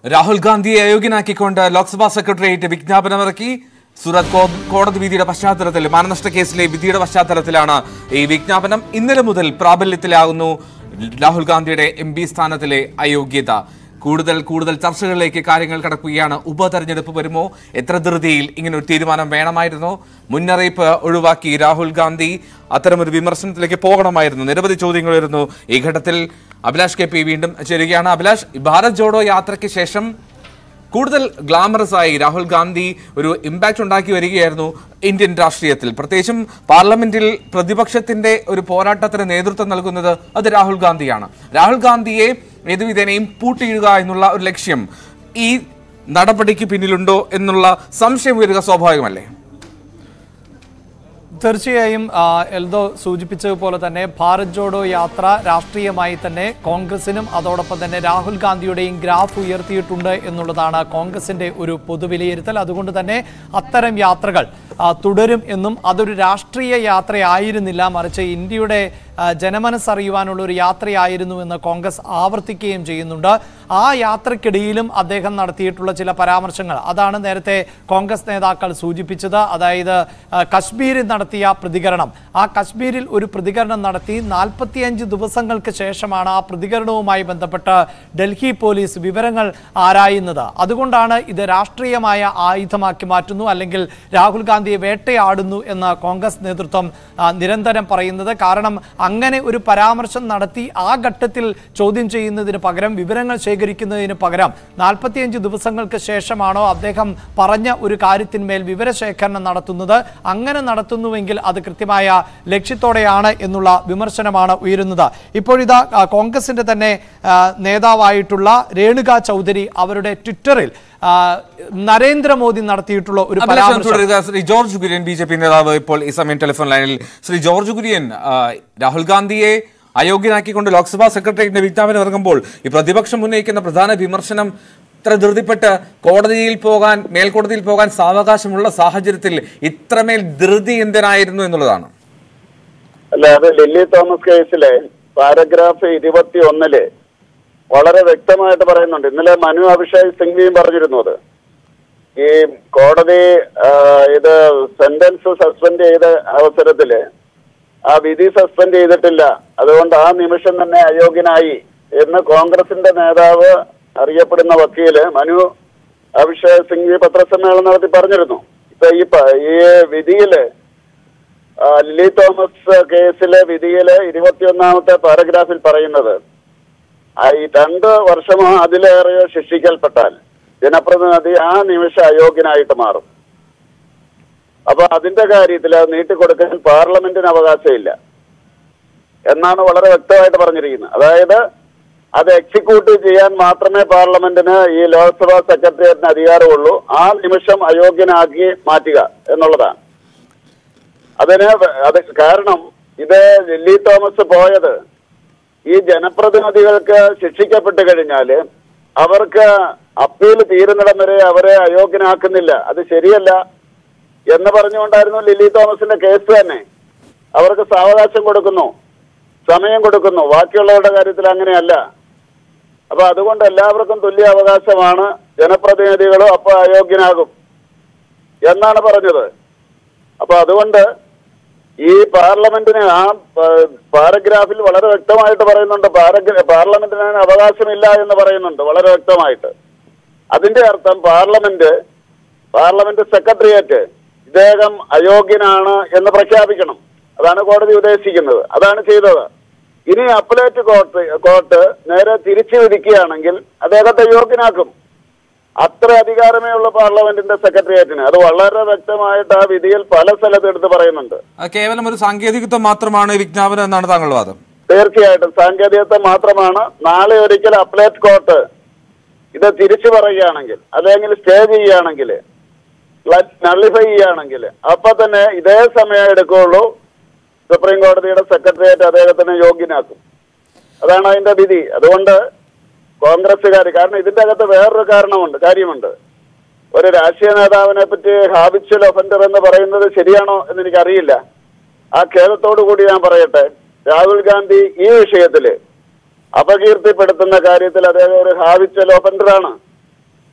രാഹുൽ ഗാന്ധിയെ അയോഗ്യനാക്കിക്കൊണ്ട് ലോക്സഭാ സെക്രട്ടേറിയറ്റ് വിജ്ഞാപനമിറക്കി സൂറത്ത് കോ- കോടതി വിധിയുടെ പശ്ചാത്തലത്തിൽ മാനനഷ്ട കേസിലെ വിധിയുടെ പശ്ചാത്തലത്തിലാണ് ഈ വിജ്ഞാപനം ഇന്നലെ മുതൽ പ്രാബല്യത്തിലാകുന്നു രാഹുൽ ഗാന്ധിയുടെ എം പി സ്ഥാനത്തിലെ അയോഗ്യത കൂടുതൽ കൂടുതൽ ചർച്ചകളിലേക്ക് കാര്യങ്ങൾ കടക്കുകയാണ് ഉപതെരഞ്ഞെടുപ്പ് വരുമോ എത്ര ധൃതിയിൽ ഇങ്ങനെ ഒരു തീരുമാനം വേണമായിരുന്നോ മുന്നറിയിപ്പ് ഒഴിവാക്കി രാഹുൽ ഗാന്ധി അത്തരമൊരു വിമർശനത്തിലേക്ക് പോകണമായിരുന്നു നിരവധി ചോദ്യങ്ങൾ വരുന്നു ഈ ഘട്ടത്തിൽ അഭിലാഷ് കെ പി വീണ്ടും ചേരുകയാണ് അഭിലാഷ് ഭാരത് ജോഡോ യാത്രയ്ക്ക് ശേഷം കൂടുതൽ ഗ്ലാമറസ് ആയി രാഹുൽ ഗാന്ധി ഒരു ഇമ്പാക്ട് ഉണ്ടാക്കി വരികയായിരുന്നു ഇന്ത്യൻ രാഷ്ട്രീയത്തിൽ പ്രത്യേകിച്ചും പാർലമെന്റിൽ പ്രതിപക്ഷത്തിന്റെ ഒരു പോരാട്ടത്തിന് നേതൃത്വം നൽകുന്നത് അത് രാഹുൽ ഗാന്ധിയാണ് രാഹുൽ ഗാന്ധിയെ ഏതുവിധേനയും പൂട്ടിയിടുക എന്നുള്ള ഒരു ലക്ഷ്യം ഈ നടപടിക്ക് പിന്നിലുണ്ടോ എന്നുള്ള സംശയം വരിക സ്വാഭാവികമല്ലേ തീർച്ചയായും ആ, എൽദോ സൂചിപ്പിച്ചതുപോലെ തന്നെ ഭാരത് ജോഡോ യാത്ര രാഷ്ട്രീയമായി തന്നെ കോൺഗ്രസിനും അതോടൊപ്പം തന്നെ രാഹുൽ ഗാന്ധിയുടെയും ഗ്രാഫ് ഉയർത്തിയിട്ടുണ്ട് എന്നുള്ളതാണ് കോൺഗ്രസിന്റെ ഒരു പൊതുവിലയിരുത്തൽ അതുകൊണ്ട് തന്നെ അത്തരം യാത്രകൾ ആ, തുടരും എന്നും അതൊരു രാഷ്ട്രീയ യാത്രയായിരുന്നില്ല മറിച്ച് ഇന്ത്യയുടെ ആ, ജനമനസ്സറിയുവാനുള്ള ഒരു യാത്രയായിരുന്നു എന്ന് കോൺഗ്രസ് ആവർത്തിക്കുകയും ചെയ്യുന്നുണ്ട് ആ യാത്രക്കിടയിലും അദ്ദേഹം നടത്തിയിട്ടുള്ള ചില പരാമർശങ്ങൾ അതാണ് നേരത്തെ കോൺഗ്രസ് നേതാക്കൾ സൂചിപ്പിച്ചത് അതായത് ആ, കശ്മീരിൽ നടത്തിയ പ്രതികരണം ആ കശ്മീരിൽ ഒരു പ്രതികരണം നടത്തി നാൽപ്പത്തിയഞ്ച് ദിവസങ്ങൾക്ക് ശേഷമാണ് ആ പ്രതികരണവുമായി ബന്ധപ്പെട്ട് ഡൽഹി പോലീസ് വിവരങ്ങൾ ആരായുന്നത് അതുകൊണ്ടാണ് ഇത് രാഷ്ട്രീയമായ ആയുധമാക്കി മാറ്റുന്നു അല്ലെങ്കിൽ രാഹുൽ ഗാന്ധിയെ വേട്ടയാടുന്നു എന്ന് കോൺഗ്രസ് നേതൃത്വം ആ, നിരന്തരം പറയുന്നത് കാരണം അങ്ങനെ ഒരു പരാമർശം നടത്തി ആ ഘട്ടത്തിൽ ചോദ്യം ചെയ്യുന്നതിന് പകരം വിവരങ്ങൾ ശേഖരിക്കുന്നതിന് പകരം നാൽപ്പത്തിയഞ്ച് ദിവസങ്ങൾക്ക് ശേഷമാണോ അദ്ദേഹം പറഞ്ഞ ഒരു കാര്യത്തിന്മേൽ വിവരശേഖരണം നടത്തുന്നത് അങ്ങനെ നടത്തുന്നുവെങ്കിൽ അത് കൃത്യമായ ലക്ഷ്യത്തോടെയാണ് എന്നുള്ള വിമർശനമാണ് ഉയരുന്നത് ഇപ്പോഴിതാ ആ, കോൺഗ്രസിന്റെ തന്നെ ആ, നേതാവായിട്ടുള്ള രേണുക ചൗധരി അവരുടെ ട്വിറ്ററിൽ ആ, നരേന്ദ്രമോദി നടത്തിയിട്ടുള്ള ഒരു അഭിലാഷം പരാമർശം തുടരുക Shri George Kurian B J P നേതാവ് ഇപ്പോൾ ഈ സമയം ടെലിഫോൺ ലൈനിൽ ശ്രീ ജോർജ് കുര്യൻ ആ, രാഹുൽ ഗാന്ധിയെ അയോഗ്യനാക്കിക്കൊണ്ട് ലോക്സഭാ സെക്രട്ടേറിയറ്റിന്റെ വിജ്ഞാപനം ഇറങ്ങുമ്പോൾ ഈ പ്രതിപക്ഷം ഉന്നയിക്കുന്ന പ്രധാന വിമർശനം ഇത്ര ധൃതിപ്പെട്ട് കോടതിയിൽ പോകാൻ മേൽക്കോടതിയിൽ പോകാൻ സാവകാശമുള്ള സാഹചര്യത്തിൽ ഇത്രമേൽ ധൃതി എന്തിനായിരുന്നു എന്നുള്ളതാണ് അല്ല അത് ലില്ലി തോമസ് കേസിലെ പാരഗ്രാഫ് ഇരുപത്തി ഒന്നില് വളരെ വ്യക്തമായിട്ട് പറയുന്നുണ്ട് ഇന്നലെ മനു അഭിഷേക് സിംഗ്വിയും പറഞ്ഞിരുന്നു അത് ഈ കോടതി ആ, ഇത് സെന്റൻസ് സസ്പെൻഡ് ചെയ്ത അവസരത്തില് ആ വിധി സസ്പെൻഡ് ചെയ്തിട്ടില്ല അതുകൊണ്ട് ആ നിമിഷം തന്നെ അയോഗ്യനായി എന്ന് കോൺഗ്രസിന്റെ നേതാവ് അറിയപ്പെടുന്ന വക്കീല് മനു അഭിഷേക് സിംഗ്വി പത്രസമ്മേളനം നടത്തി പറഞ്ഞിരുന്നു ഇപ്പൊ ഈ പ- ഈ വിധിയില് ആ, ലില്ലി തോമസ് കേസിലെ വിധിയിലെ ഇരുപത്തിയൊന്നാമത്തെ പാരഗ്രാഫിൽ പറയുന്നത് ആ ഈ രണ്ട് വർഷമോ അതിലേറെയോ ശിക്ഷിക്കൽപ്പെട്ടാൽ ജനപ്രതിനിധി ആ നിമിഷം അയോഗ്യനായിട്ട് മാറും അപ്പൊ അതിന്റെ കാര്യത്തിൽ അത് നീട്ടിക്കൊടുക്കാൻ പാർലമെന്റിന് അവകാശമില്ല എന്നാണ് വളരെ വ്യക്തമായിട്ട് പറഞ്ഞിരിക്കുന്നത് അതായത് അത് എക്സിക്യൂട്ടീവ് ചെയ്യാൻ മാത്രമേ പാർലമെന്റിന് ഈ ലോക്സഭാ സെക്രട്ടേറിയറ്റിന് അധികാരമുള്ളൂ ആ നിമിഷം അയോഗ്യനാക്കി മാറ്റുക എന്നുള്ളതാണ് അതിന് വ- അത് കാരണം ഇത് ലില്ലി തോമസ് പോയത് ഈ ജനപ്രതിനിധികൾക്ക് ശിക്ഷിക്കപ്പെട്ട് കഴിഞ്ഞാല് അവർക്ക് അപ്പീൽ തീരുന്നിടം വരെ അവരെ അയോഗ്യനാക്കുന്നില്ല അത് ശരിയല്ല എന്ന് പറഞ്ഞുകൊണ്ടായിരുന്നു ലില്ലി തോമസിന്റെ കേസ് തന്നെ അവർക്ക് സാവകാശം കൊടുക്കുന്നു സമയം കൊടുക്കുന്നു ബാക്കിയുള്ളവരുടെ കാര്യത്തിൽ അങ്ങനെയല്ല അപ്പൊ അതുകൊണ്ട് എല്ലാവർക്കും തുല്യ അവകാശമാണ് ജനപ്രതിനിധികളും അപ്പൊ അയോഗ്യനാകും എന്നാണ് പറഞ്ഞത് അപ്പൊ അതുകൊണ്ട് ഈ പാർലമെന്റിന് ആ പ- പാരഗ്രാഫിൽ വളരെ വ്യക്തമായിട്ട് പറയുന്നുണ്ട് പാരഗ്ര പാർലമെന്റിന് അതിന് അവകാശമില്ല എന്ന് പറയുന്നുണ്ട് വളരെ വ്യക്തമായിട്ട് അതിന്റെ അർത്ഥം പാർലമെന്റ് പാർലമെന്റ് സെക്രട്ടേറിയറ്റ് ഇദ്ദേഹം അയോഗ്യനാണ് എന്ന് പ്രഖ്യാപിക്കണം അതാണ് കോടതി ഉദ്ദേശിക്കുന്നത് അതാണ് ചെയ്തത് ഇനി അപ്പലേറ്റ് കോർട്ട് കോർട്ട് നേരെ തിരിച്ചു വിധിക്കുകയാണെങ്കിൽ അദ്ദേഹത്തെ യോഗ്യനാക്കും അത്ര അധികാരമേ ഉള്ളൂ പാർലമെന്റിന്റെ സെക്രട്ടേറിയറ്റിന് അത് വളരെ വ്യക്തമായിട്ട് ആ വിധിയിൽ പല സ്ഥലത്ത് എടുത്ത് പറയുന്നുണ്ട് അത് കേവലം ഒരു സാങ്കേതികത്വം മാത്രമാണ് ഈ വിജ്ഞാപനം എന്നാണ് താങ്കളുടെ വാദം തീർച്ചയായിട്ടും സാങ്കേതികത്വം മാത്രമാണ് നാളെ ഒരിക്കൽ അപ്ലേറ്റ് കോർട്ട് ഇത് തിരിച്ചു പറയുകയാണെങ്കിൽ അല്ലെങ്കിൽ സ്റ്റേ ചെയ്യുകയാണെങ്കിൽ നള്ളിഫൈ ചെയ്യുകയാണെങ്കിൽ അപ്പൊ തന്നെ ഇതേ സമയം എടുക്കുകയുള്ളൂ സുപ്രീം കോടതിയുടെ സെക്രട്ടേറിയറ്റ് അദ്ദേഹത്തിനെ യോഗ്യനാക്കും അതാണ് അതിന്റെ വിധി അതുകൊണ്ട് കോൺഗ്രസ്സുകാർ കാരണം ഇതിന്റെ അകത്ത് വേറൊരു കാരണമുണ്ട് കാര്യമുണ്ട് ഒരു രാഷ്ട്രീയ നേതാവിനെ പറ്റി ഹാബിച്വൽ ഒഫൻഡർ എന്ന് പറയുന്നത് ശരിയാണോ എന്ന് എനിക്കറിയില്ല ആ ഖേദത്തോടു കൂടി ഞാൻ പറയട്ടെ രാഹുൽ ഗാന്ധി ഈ വിഷയത്തില് അപകീർത്തിപ്പെടുത്തുന്ന കാര്യത്തിൽ അദ്ദേഹം ഒരു ഹാബിച്വൽ ഒഫൻഡറാണ്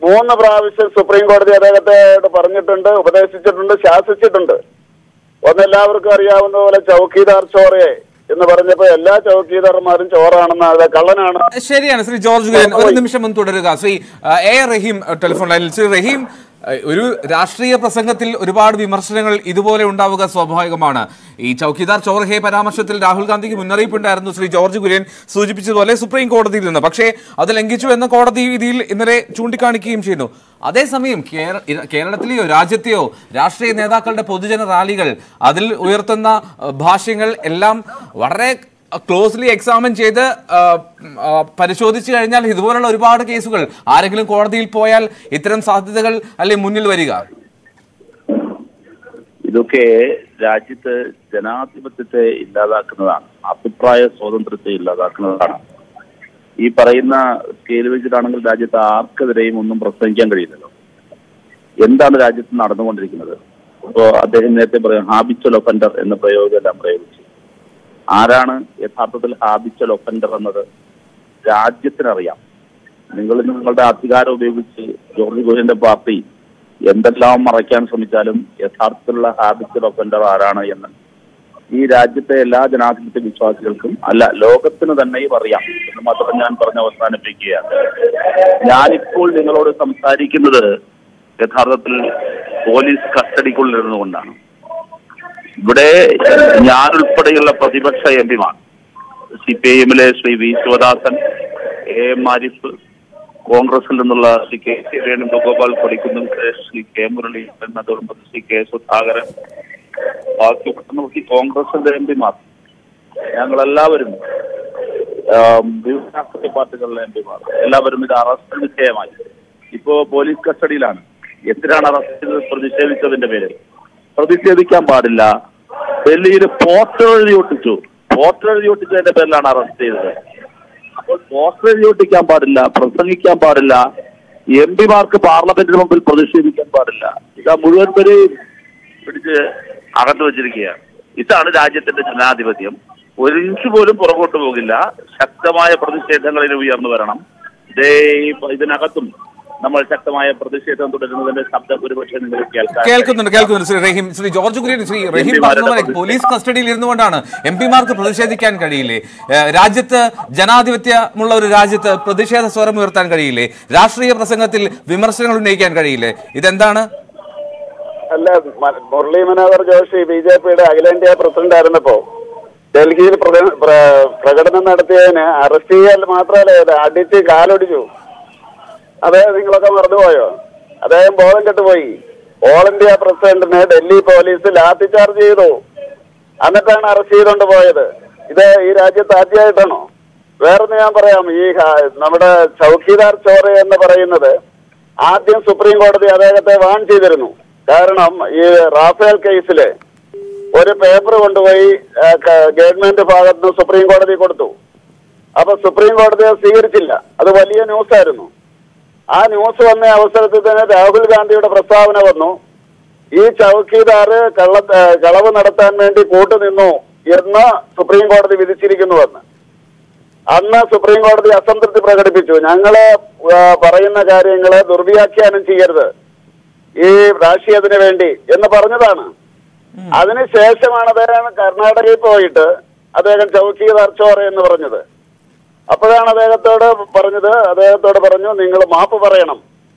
മൂന്ന് പ്രാവശ്യം സുപ്രീം കോടതി അദ്ദേഹത്തോട് പറഞ്ഞിട്ടുണ്ട് ഉപദേശിച്ചിട്ടുണ്ട് ശാസിച്ചിട്ടുണ്ട് ഒന്നെല്ലാവർക്കും അറിയാവുന്ന പോലെ ചൗക്കീദാർ ചോറയെ എന്ന് പറഞ്ഞപ്പോ എല്ലാ ചൗക്കീദാർമാരും ചോറാണെന്ന് അത് കള്ളനാണ് ശരിയാണ് ശ്രീ ജോർജ് കുര്യൻ ഒരു നിമിഷം ഒന്ന് തുടരുക ശ്രീ ആ, എ റഹീം ആ, ടെലിഫോൺ ലൈനിൽ ശ്രീ റഹീം ആ, ഒരു രാഷ്ട്രീയ പ്രസംഗത്തിൽ ഒരുപാട് വിമർശനങ്ങൾ ഇതുപോലെ ഉണ്ടാവുക സ്വാഭാവികമാണ് ഈ ചൌക്കിദാർ ചോർഹെ പരാമർശത്തിൽ രാഹുൽ ഗാന്ധിക്ക് മുന്നറിയിപ്പുണ്ടായിരുന്നു ശ്രീ ജോർജ് കുര്യൻ സൂചിപ്പിച്ചതുപോലെ സുപ്രീം കോടതിയിൽ നിന്ന് പക്ഷേ അത് ലംഘിച്ചു എന്ന കോടതി വിധിയിൽ ഇന്നലെ ചൂണ്ടിക്കാണിക്കുകയും ചെയ്യുന്നു അതേസമയം കേര- ഇര- കേരളത്തിലെയോ രാജ്യത്തെയോ രാഷ്ട്രീയ നേതാക്കളുടെ പൊതുജന റാലികൾ അതിൽ ഉയർത്തുന്ന ആ, ഭാഷ്യങ്ങൾ എല്ലാം വളരെ ക്ലോസ്ലി എക്സാമിൻ ചെയ്ത് ആ, ഉം, ആ, പരിശോധിച്ചു കഴിഞ്ഞാൽ ഇതുപോലുള്ള ഒരുപാട് കേസുകൾ ആരെങ്കിലും കോടതിയിൽ പോയാൽ ഇത്തരം സാധ്യതകൾ അല്ലെ മുന്നിൽ വരിക ഇതൊക്കെ രാജ്യത്ത് ജനാധിപത്യത്തെ ഇല്ലാതാക്കുന്നതാണ് അഭിപ്രായ സ്വാതന്ത്ര്യത്തെ ഇല്ലാതാക്കുന്നതാണ് ഈ പറയുന്ന സ്കെയിൽ വെച്ചിട്ടാണെങ്കിൽ രാജ്യത്ത് ആർക്കെതിരെയും ഒന്നും പ്രസംഗിക്കാൻ കഴിയില്ലല്ലോ എന്താണ് രാജ്യത്ത് നടന്നുകൊണ്ടിരിക്കുന്നത് ഇപ്പോ അദ്ദേഹം നേരത്തെ പറയാം ഹാബിച്വൽ ഒഫൻഡർ എന്ന പ്രയോഗമെല്ലാം പ്രയോഗിച്ചു ആരാണ് യഥാർത്ഥത്തിൽ ഹാബിച്വൽ ഒഫൻഡർ എന്നത് രാജ്യത്തിനറിയാം നിങ്ങൾ നിങ്ങളുടെ അധികാരം ഉപയോഗിച്ച് ജോർജ് ഗോഹിന്റെ പാർട്ടി എന്തെല്ലാം മറയ്ക്കാൻ ശ്രമിച്ചാലും യഥാർത്ഥത്തിലുള്ള ഹാബിച്വൽ ഒഫൻഡർ ആരാണ് എന്ന് ഈ രാജ്യത്തെ എല്ലാ ജനാധിപത്യ വിശ്വാസികൾക്കും അല്ല ലോകത്തിന് തന്നെയും അറിയാം എന്ന് മാത്രം ഞാൻ പറഞ്ഞ് അവസാനിപ്പിക്കുകയാണ് ഞാനിപ്പോൾ നിങ്ങളോട് സംസാരിക്കുന്നത് യഥാർത്ഥത്തിൽ പോലീസ് കസ്റ്റഡിക്കുള്ളിൽ ഇരുന്നുകൊണ്ടാണ് ഇവിടെ ഞാൻ ഉൾപ്പെടെയുള്ള പ്രതിപക്ഷ എം പിമാർ സി പി ഐ എമ്മിലെ Shri V Sivadasan A M Arif കോൺഗ്രസിൽ നിന്നുള്ള ശ്രീ കെ സി വേണുഗോപാൽ കൊടിക്കുന്നും ശ്രീ കെ മുരളീധരൻ അതോടൊപ്പം ശ്രീ കെ സുധാകരൻ ബാക്കി ഒട്ടുമുക്കി കോൺഗ്രസിന്റെ എം പിമാർ ഞങ്ങളെല്ലാവരും ആം, വിവിധ രാഷ്ട്രീയ പാർട്ടികളിലെ എം പിമാർ എല്ലാവരും ഇത് അറസ്റ്റ് വിഷയമായി ഇപ്പോ പോലീസ് കസ്റ്റഡിയിലാണ് എന്തിനാണ് അറസ്റ്റ് ചെയ്തത് പ്രതിഷേധിച്ചതിന്റെ പേരിൽ പ്രതിഷേധിക്കാൻ പാടില്ല ഡൽഹിയിൽ പോസ്റ്റർ എഴുതി ഒട്ടിച്ചു പോസ്റ്റർ എഴുതി ഒട്ടിച്ചതിന്റെ പേരിലാണ് അറസ്റ്റ് ചെയ്തത് അപ്പോൾ പോസ്റ്റർ എഴുതി ഒട്ടിക്കാൻ പാടില്ല പ്രസംഗിക്കാൻ പാടില്ല എം പിമാർക്ക് പാർലമെന്റിന് മുമ്പിൽ പ്രതിഷേധിക്കാൻ പാടില്ല ഇതാ മുഴുവൻ പേരെയും പിടിച്ച് അകത്ത് വെച്ചിരിക്കുകയാണ് ഇതാണ് രാജ്യത്തിന്റെ ജനാധിപത്യം ഒരു ഇഞ്ച് പോലും പുറകോട്ട് പോകില്ല ശക്തമായ പ്രതിഷേധങ്ങളിൽ ഉയർന്നു വരണം ഇതേ ഈ ഇതിനകത്തും നമ്മൾ ശക്തമായ പ്രതിഷേധം തുടരുന്നതിന്റെ ശബ്ദം ഒരുപക്ഷെ നിങ്ങൾ കേൾക്കാൻ കേൾക്കുന്നുണ്ട് കേൾക്കുന്നുണ്ട് ശ്രീ റഹീം ശ്രീ ജോർജ് കുര്യൻ ശ്രീ റഹീം പറഞ്ഞ പോലെ പോലീസ് കസ്റ്റഡിയിൽ ഇരുന്നുകൊണ്ടാണ് എം പിമാർക്ക് പ്രതിഷേധിക്കാൻ കഴിയില്ലേ ഏഹ് രാജ്യത്ത് ജനാധിപത്യമുള്ള ഒരു രാജ്യത്ത് പ്രതിഷേധ സ്വരം ഉയർത്താൻ കഴിയില്ലേ രാഷ്ട്രീയ പ്രസംഗത്തിൽ വിമർശനങ്ങൾ ഉന്നയിക്കാൻ കഴിയില്ലേ ഇതെന്താണ് അല്ല മ- മുരളി മനോഹർ ജോഷി ബി ജെ പിയുടെ അഖിലേന്ത്യാ പ്രസിഡന്റ് ആയിരുന്നപ്പോ ഡൽഹിയിൽ പ്രക- പ്ര- പ്രകടനം നടത്തിയതിന് അറസ്റ്റ് ചെയ്യാൻ മാത്രമല്ല ഇത് അടിച്ച് കാലൊടിച്ചു അദ്ദേഹം നിങ്ങളൊക്കെ മറന്നുപോയോ അദ്ദേഹം ബോധം കെട്ടുപോയി ഓൾ ഇന്ത്യ പ്രസിഡന്റിനെ ഡൽഹി പോലീസ് ലാത്തി ചാർജ് ചെയ്തു എന്നിട്ടാണ് അറസ്റ്റ് ചെയ്തുകൊണ്ട് പോയത് ഇത് ഈ രാജ്യത്ത് ആദ്യമായിട്ടാണോ വേറൊന്ന് ഞാൻ പറയാം ഈ ഹ- നമ്മുടെ ചൗക്കീദാർ ചോറ എന്ന് പറയുന്നത് ആദ്യം സുപ്രീം കോടതി അദ്ദേഹത്തെ വാൺ ചെയ്തിരുന്നു കാരണം ഈ റാഫേൽ കേസില് ഒരു പേപ്പർ കൊണ്ടുപോയി ആ, ക- ഗവൺമെന്റ് ഭാഗത്ത് നിന്ന് സുപ്രീം കോടതി കൊടുത്തു അപ്പൊ സുപ്രീം കോടതി അത് സ്വീകരിച്ചില്ല അത് വലിയ ന്യൂസ് ആയിരുന്നു ആ ന്യൂസ് വന്ന അവസരത്തിൽ തന്നെ രാഹുൽ ഗാന്ധിയുടെ പ്രസ്താവന വന്നു ഈ ചൗക്കീദാറ് കള്ള ആ, കളവ് നടത്താൻ വേണ്ടി കൂട്ടുനിന്നു എന്ന് സുപ്രീം കോടതി വിധിച്ചിരിക്കുന്നുവെന്ന് അന്ന് സുപ്രീം കോടതി അസംതൃപ്തി പ്രകടിപ്പിച്ചു ഞങ്ങള് ആ, പറയുന്ന കാര്യങ്ങളെ ദുർവ്യാഖ്യാനം ചെയ്യരുത് ഈ രാഷ്ട്രീയത്തിന് വേണ്ടി എന്ന് പറഞ്ഞതാണ് അതിനുശേഷമാണ് അദ്ദേഹം കർണാടകയിൽ പോയിട്ട് അദ്ദേഹം ചൗക്കീദാർ ചോറ എന്ന് പറഞ്ഞത് അപ്പോഴാണ് അദ്ദേഹത്തോട് പറഞ്ഞത് അദ്ദേഹത്തോട് പറഞ്ഞു നിങ്ങൾ മാപ്പ് പറയണം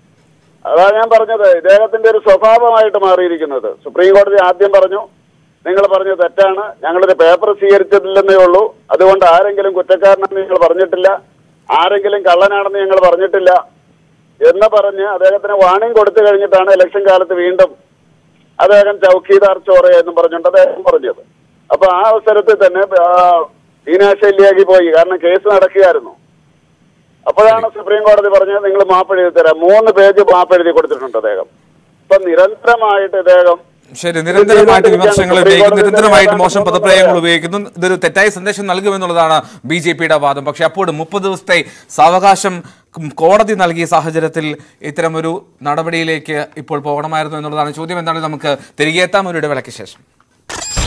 അതാ ഞാൻ പറഞ്ഞത് ഇദ്ദേഹത്തിന്റെ ഒരു സ്വഭാവമായിട്ട് മാറിയിരിക്കുന്നത് സുപ്രീം കോടതി ആദ്യം പറഞ്ഞു നിങ്ങൾ പറഞ്ഞത് തെറ്റാണ് ഞങ്ങളൊരു പേപ്പർ സ്വീകരിച്ചിട്ടില്ലെന്നേ ഉള്ളൂ അതുകൊണ്ട് ആരെങ്കിലും കുറ്റക്കാരനെന്ന് നിങ്ങൾ പറഞ്ഞിട്ടില്ല ആരെങ്കിലും കള്ളനാണെന്ന് ഞങ്ങൾ പറഞ്ഞിട്ടില്ല എന്ന് പറഞ്ഞ് അദ്ദേഹത്തിന് വാണിംഗ് കൊടുത്തു കഴിഞ്ഞിട്ടാണ് ഇലക്ഷൻ കാലത്ത് വീണ്ടും അദ്ദേഹം ചൗക്കീദാർ ചോറ എന്നും പറഞ്ഞുകൊണ്ട് അദ്ദേഹം പറഞ്ഞത് അപ്പൊ ആ അവസരത്തിൽ തന്നെ ആ, ദീനാശല്യാക്കി പോയി കാരണം കേസ് നടക്കുകയായിരുന്നു അപ്പോഴാണ് സുപ്രീം കോടതി പറഞ്ഞത് നിങ്ങൾ മാപ്പ് എഴുതി തരാം മൂന്ന് പേജ് മാപ്പ് എഴുതി കൊടുത്തിട്ടുണ്ട് അദ്ദേഹം ഇപ്പൊ നിരന്തരമായിട്ട് ഇദ്ദേഹം ശരി നിരന്തരമായിട്ട് വിമർശനങ്ങൾ ഉപയോഗിക്കുന്നു നിരന്തരമായിട്ട് മോശം പദപ്രയോഗങ്ങൾ ഉപയോഗിക്കുന്നു ഇതൊരു തെറ്റായ സന്ദേശം നൽകുമെന്നുള്ളതാണ് ബി ജെ പിയുടെ വാദം പക്ഷെ അപ്പോഴും മുപ്പത് ദിവസത്തെ സാവകാശം കോടതി നൽകിയ സാഹചര്യത്തിൽ ഇത്തരമൊരു നടപടിയിലേക്ക് ഇപ്പോൾ പോകണമായിരുന്നു എന്നുള്ളതാണ് ചോദ്യം എന്താണ് നമുക്ക് തിരികെ എത്താം ഒരു ഇടവേളയ്ക്ക് ശേഷം